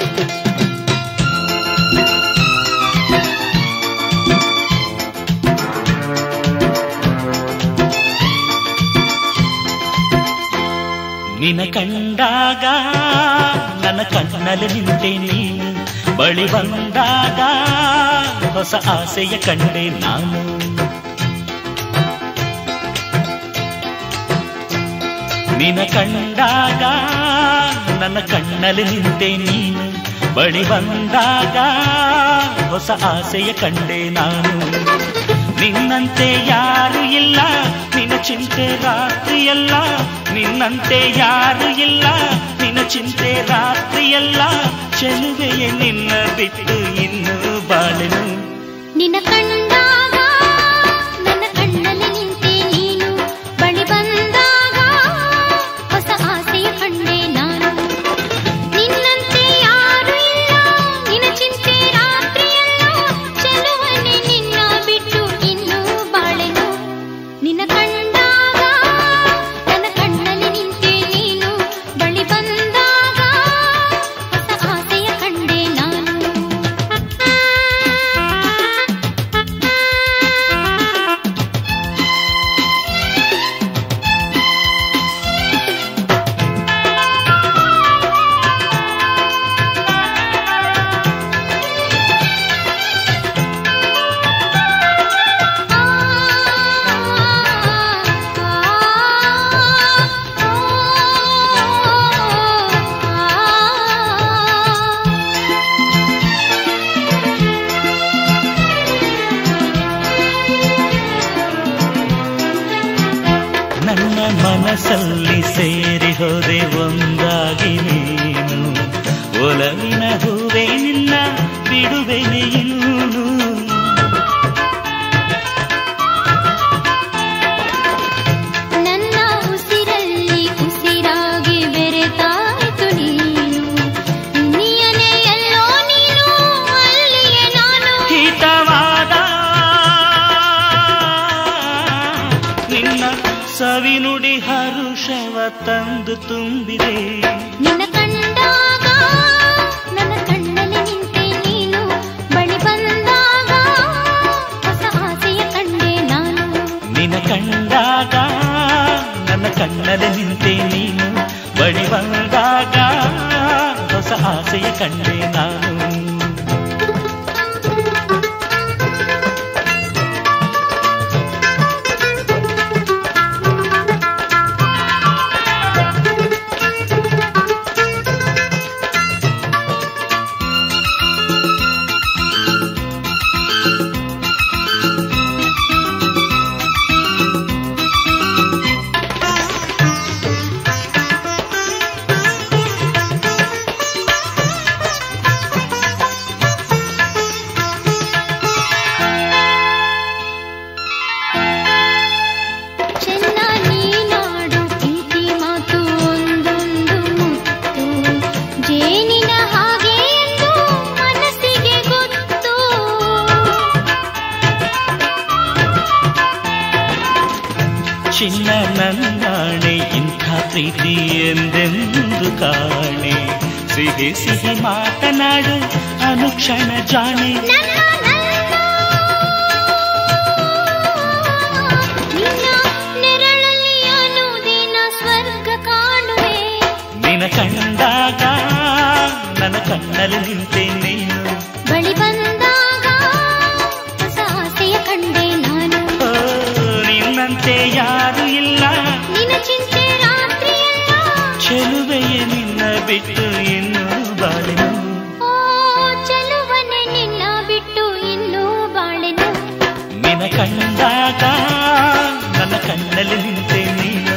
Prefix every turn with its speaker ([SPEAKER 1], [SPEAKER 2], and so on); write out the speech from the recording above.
[SPEAKER 1] ನಿನ ಕಂಡಾಗ ನನ್ನ ಕಣ್ಣಲ್ಲಿ ನಿಂತೆ ನೀನು ಬಳಿ ಬಂದಾಗ ಹೊಸ ಆಸೆಯ ಕಂಡೆ ನಾನು ನಿನ ಕಂಡಾಗ ನನ್ನ ಕಣ್ಣಲ್ಲಿ ನಿಂತೆ ನೀನು ಬಳಿ ಬಂದಾಗ ಹೊಸ ಆಸೆಯ ಕಂಡೆ ನಾನು ನಿನ್ನಂತೆ ಯಾರು ಇಲ್ಲ ನಿನ್ನ ಚಿಂತೆ ರಾತ್ರಿಯಲ್ಲ ನಿನ್ನಂತೆ ಯಾರು ಇಲ್ಲ ನಿನ್ನ ಚಿಂತೆ ರಾತ್ರಿಯಲ್ಲ ಚೆಲುವೆಯ ನಿನ್ನ ಬಿಟ್ಟು ಇನ್ನು ಬಾಳೆನು
[SPEAKER 2] ನಿನ್ನ ಕಂಡಾಗ ನನ್ನ ಕಣ್ಣಲ್ಲಿ ನಿಂತೆ ನೀನು ಬಳಿ ಬಂದಾಗ ಹೊಸ ಆಸೆಯ ಕಂಡೆ ನಾನು ನಿನ್ನಂತೆ ಯಾರು ಇಲ್ಲ ನಿನ್ನ ಚಿಂತೆ ರಾತ್ರಿಯಲ್ಲ ಚೆಲುವನೆ ನಿನ್ನ ಬಿಟ್ಟು ಇನ್ನು ಬಾಳೆನು ನಿನ್ನ ಕಂಡಾಗ ನನ್ನ ಕಣ್ಣಲ್ಲಿ ನಿಂತೆ ನೀನು ಬಳಿ ಬಂದಾಗ ಹೊಸ ಆಸೆಯ ಕಂಡೆ ನಾನು
[SPEAKER 1] ನನ್ನ ಮನಸ್ಸಲ್ಲಿ ಸೇರಿ ಹೋದೆ ಒಂದಾಗಿ ನೀನು ಒಲವಿನ ಹೂವೆ ನಿನ್ನ ಬಿಡುವೆನೆ ಇನ್ನು
[SPEAKER 2] ನನ್ನ ಉಸಿರಲ್ಲಿ ಉಸಿರಾಗಿ ಬೆರೆತಾಯ್ತು ನೀನು ನೀಯನೇ ಎಲ್ಲೋ ನೀನು ಅಲ್ಲಿಯೇ ನಾನು
[SPEAKER 1] ಹಿತವಾದ ನಿನ್ನ ಸವಿನುಡಿ ಹರುಷವ ತಂದು ತುಂಬಿದೆ
[SPEAKER 2] ನಿನ್ನ ಕಂಡಾಗ ನನ್ನ ಕಣ್ಣಲ್ಲಿ ನಿಂತೆ ನೀನು ಬಳಿ ಬಂದಾಗ ಹೊಸ ಆಸೆಯ ಕಂಡೆ ನಾನು
[SPEAKER 1] ನಿನ ಕಂಡಾಗ ನನ್ನ ಕಣ್ಣಲ್ಲಿ ನಿಂತೆ ನೀನು ಬಳಿ ಬಂದಾಗ ಹೊಸ ಆಸೆಯ ಕಂಡೆ ನಾನು
[SPEAKER 2] ಚೆನ್ನ ನೀನಾಡು ಪ್ರೀತಿ ಮಾತು ಒಂದೊಂದು ಮುತ್ತು ಜೇನಿನ ಹಾಗೆ ಎಂದು ಮನಸ್ಸಿಗೆ ಗೊತ್ತು
[SPEAKER 1] ಚಿನ್ನ ನನ್ನಾಣೆ ಇಂಥ ಪ್ರೀತಿ ಎಂದೆಂದು ಕಾಣೆ ಸಿಹಿ ಸಿಹಿ ಮಾತನಾಡು ಅನುಕ್ಷಣ ಜಾಣೆ
[SPEAKER 2] ನನ್ನ ನನ್ನ ನಿನ್ನ ನೆರಳಲ್ಲಿ ಅನುದಿನ ಸ್ವರ್ಗ ಕಾಣುವೆ
[SPEAKER 1] ನಿನ ಕಂಡಾಗ ನನ್ನ ಕಣ್ಣಲ್ಲಿ ನಿಂತೆ ನೀನು
[SPEAKER 2] ಬಳಿ ಬಂದಾಗ ಹೊಸ ಆಸೆಯ ಕಂಡೆ ನಾನು
[SPEAKER 1] ಓ, ನಿನ್ನಂತೆ ಯಾರು ಇಲ್ಲ
[SPEAKER 2] ನಿನ್ನ ಚಿಂತೆ ರಾತ್ರಿಯಲ್ಲ
[SPEAKER 1] ಚೆಲುವೆಯ ನಿನ್ನ ಬಿಟ್ಟು ಇನ್ನು ಬಾಳೆನು
[SPEAKER 2] ಓ ಚೆಲುವನೆ ನಿನ್ನ ಬಿಟ್ಟು ಇನ್ನೂ ಬಾಳೆನು
[SPEAKER 1] ನಿನ ಕಂಡಾಗ ನನ್ನ ಕಣ್ಣಲ್ಲಿ ನಿಂತೆ ನೀನು